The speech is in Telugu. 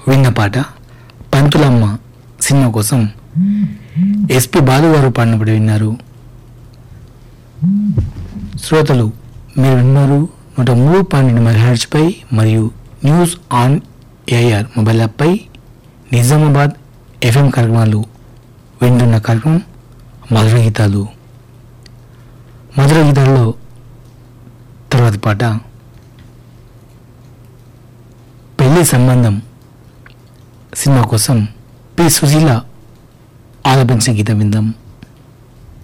విన్న పాట పంతులమ్మ సినిమా కోసం ఎస్పి బాలు గారు పాడినప్పుడు విన్నారు శ్రోతలు మీరు విన్నారు నూట మూడు పన్నెండు మెగాహెర్ట్జ్పై మరియు న్యూస్ ఆన్ ఏఆర్ మొబైల్ యాప్పై నిజామాబాద్ ఎఫ్ఎం కార్యక్రమాలు వింటున్న కార్యక్రమం మధుర గీతాలు మధుర గీతాల్లో తర్వాత పాట పెళ్లి సంబంధం సినిమా కోసం పి సుశీల ఆలపించిన గీతం విందాం